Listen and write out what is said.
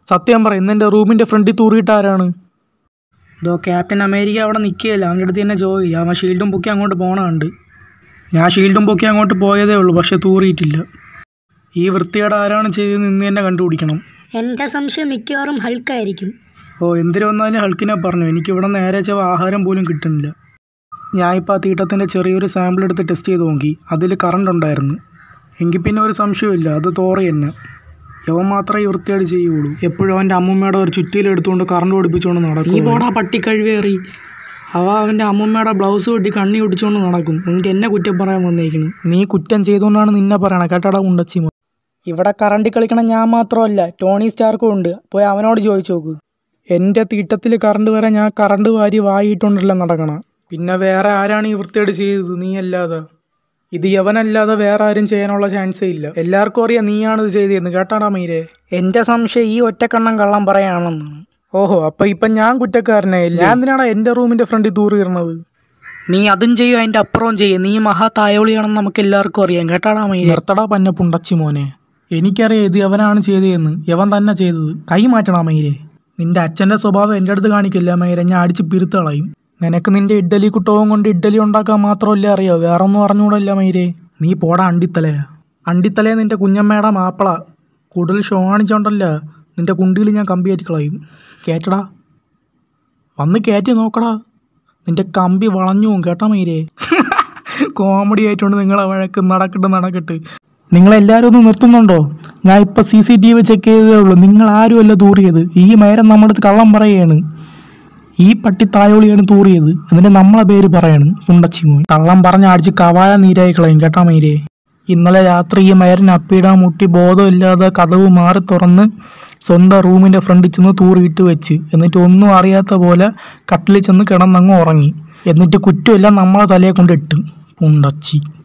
സത്യം പറ ഇന്ന് എൻ്റെ റൂമിൻ്റെ ഫ്രണ്ടിൽ തൂറിയിട്ട് ആരാണ് ഇതോ ക്യാപ്റ്റൻ അമേരിക്ക അവിടെ നിൽക്കുകയല്ല അവൻ്റെ അടുത്ത് തന്നെ ചോദിച്ചു അവൻ ഷീൽഡും പൊക്കി അങ്ങോട്ട് പോണുണ്ട് ഞാൻ ഷീൽഡും പൊക്കി അങ്ങോട്ട് പോയതേ ഉള്ളൂ പക്ഷെ തൂറിയിട്ടില്ല ഈ വൃത്തികേട് ആരാണ് ചെയ്തതെന്ന് ഇന്ന് തന്നെ കണ്ടുപിടിക്കണം എൻ്റെ സംശയം മിക്കവാറും ഹൾക്കായിരിക്കും ഓ എന്തിനു വന്നാലും ഹൾക്കിനെ പറഞ്ഞു എനിക്ക് ഇവിടെ നേരെ ചെവ ആഹാരം പോലും കിട്ടുന്നില്ല ഞാൻ ഇപ്പോൾ ആ തീട്ടത്തിൻ്റെ ചെറിയൊരു സാമ്പിൾ എടുത്ത് ടെസ്റ്റ് ചെയ്ത് നോക്കി അതിൽ കറണ്ട് ഉണ്ടായിരുന്നു എങ്കിൽ പിന്നെ ഒരു സംശയമില്ല അത് തോറി തന്നെ യവൻ മാത്രമേ ഈ വൃത്തിയായിട്ട് ചെയ്യുള്ളൂ എപ്പോഴും അവൻ്റെ അമ്മൂമ്മയുടെ ഒരു ചുറ്റിയിൽ എടുത്തുകൊണ്ട് കറണ്ട് ഓടിപ്പിച്ചുകൊണ്ട് നടക്കും ഈ പോടാ പട്ടി കഴിവേറി അവ അവൻ്റെ അമ്മൂമ്മയുടെ ബ്ലൗസ് വെട്ടി കണ്ണി ഒടിച്ചുകൊണ്ട് നടക്കും എന്നിട്ട് എന്നെ കുറ്റം പറയാൻ വന്നേക്കുന്നു നീ കുറ്റം ചെയ്തുകൊണ്ടാണ് നിന്നെ പറയണത് കേട്ടടാ ഉണ്ടച്ചി ഇവിടെ കറണ്ടിൽ കളിക്കണം ഞാൻ മാത്രമല്ല ടോണി സ്റ്റാർക്കും ഉണ്ട് പോയി അവനോട് ചോദിച്ചു നോക്ക് എൻ്റെ തീട്ടത്തിൽ കറണ്ട് വരാൻ ഞാൻ കറണ്ട് വാരി വായിയിട്ടുണ്ടല്ലോ നടക്കണം പിന്നെ വേറെ ആരാണ് ഈ വൃത്തിയോട് ചെയ്തത് നീ അല്ലാതെ ഇത് യവനല്ലാതെ വേറെ ആരും ചെയ്യാനുള്ള ചാൻസേ ഇല്ല എല്ലാവർക്കും അറിയാം നീയാണ് ഇത് ചെയ്തതെന്ന് കേട്ടാടാ മീരെ എൻ്റെ സംശയം ഈ ഒറ്റക്കണ്ണം കള്ളം പറയാണെന്നാണ് ഓഹോ അപ്പൊ ഇപ്പൊ ഞാൻ കുറ്റക്കാരനായി ഞാൻ എന്തിനാണ് എൻ്റെ റൂമിന്റെ ഫ്രണ്ടിൽ തൂറിയിടണത് നീ അതും ചെയ്യും അതിൻ്റെ അപ്പുറവും ചെയ്യും നീ മഹാ തായോളിയാണെന്ന് നമുക്ക് എല്ലാവർക്കും അറിയാം കേട്ടാടാ മൈ നിർത്തടാ പന്ന പുണ്ടച്ചി മോനെ എനിക്കറിയാം ഇത് യവനാണ് ചെയ്തതെന്ന് യവൻ തന്നെ ചെയ്തത് കൈ മാറ്റണ മൈരെ നിന്റെ അച്ഛൻ്റെ സ്വഭാവം എൻ്റെ അടുത്ത് കാണിക്കില്ല മൈരെ ഞാൻ അടിച്ച് പിരുത്ത് കളയും നിനക്ക് നിന്റെ ഇഡ്ഡലി കുട്ടവും കൊണ്ട് ഇഡ്ഡലി ഉണ്ടാക്കാൻ മാത്രമല്ല അറിയോ വേറെ ഒന്നും അറിഞ്ഞൂടല്ല മൈരെ നീ പോടാ അണ്ടിത്തലയാ അണ്ടിത്തലയെ നിന്റെ കുഞ്ഞമ്മയുടെ മാപ്പിള കൂടുതൽ ഷോ കാണിച്ചോണ്ടല്ല നിന്റെ കുണ്ടിയിൽ ഞാൻ കമ്പി കയറ്റി കളയും കയറ്റടാ വന്ന് കയറ്റി നോക്കടാ നിന്റെ കമ്പി വളഞ്ഞു പോകും കേട്ടാ മൈരേ കോമഡി ആയിട്ടുണ്ട് നിങ്ങളെ വഴക്ക് നടക്കട്ട് നടക്കട്ട് നിങ്ങളെല്ലാവരും ഒന്ന് നിർത്തുന്നുണ്ടോ ഞാൻ ഇപ്പം C C T V check ചെയ്തതേ ഉള്ളൂ നിങ്ങൾ ആരുമല്ല തൂറിയത് ഈ മൈരം നമ്മുടെ അടുത്ത് കള്ളം പറയുകയാണ് ഈ പട്ടി തായോളിയാണ് തൂറിയത് എന്നിട്ട് നമ്മളെ പേര് പറയാണ് പുണ്ടച്ചി മോൻ കള്ളം പറഞ്ഞ് അടിച്ച് കവായ നീരായി കളയും കേട്ടാ മൈരേ ഇന്നലെ രാത്രി ഈ മയറിന് അപ്പിടാൻ മുട്ടി ബോധമില്ലാതെ കതവ് മാറി തുറന്ന് സ്വന്തം റൂമിൻ്റെ ഫ്രണ്ടിൽ ചെന്ന് തൂറിയിട്ട് വെച്ച് എന്നിട്ട് ഒന്നും അറിയാത്ത പോലെ കട്ടിലിൽ ചെന്ന് കിടന്നങ്ങ് ഉറങ്ങി എന്നിട്ട് കുറ്റമെല്ലാം നമ്മളെ തലയെ കൊണ്ട് ഇട്ട് പുണ്ടച്ചി